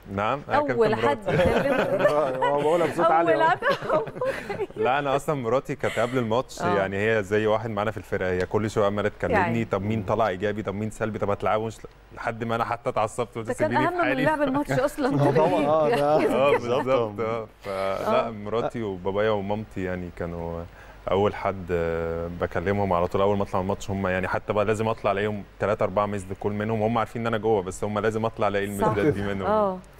نعم أنا كابتن اول حد مراتي. كلمته هو بقولها بصوت عالي اول أهو. حد لا انا اصلا مراتي كانت قبل الماتش آه. يعني هي زي واحد معانا في الفرقه هي كل شويه عماله تكلمني يعني. طب مين طلع ايجابي طب مين سلبي طب هتلعبوش لحد ما انا حتى اتعصبت قلت ده كان سيبيني في اهم من حالي. لعب الماتش اصلا طبعا اه ده اه بالظبط. بالظبط اه فلا مراتي وبابايا ومامتي يعني كانوا اول حد آه، بكلمهم على طول اول ما اطلع من الماتش هم يعني حتى بقى لازم اطلع الاقيهم ثلاثة أربعة ميزد كول منهم هم عارفين ان انا جوه بس هم لازم اطلع الاقي صح. الميزات دي منهم اه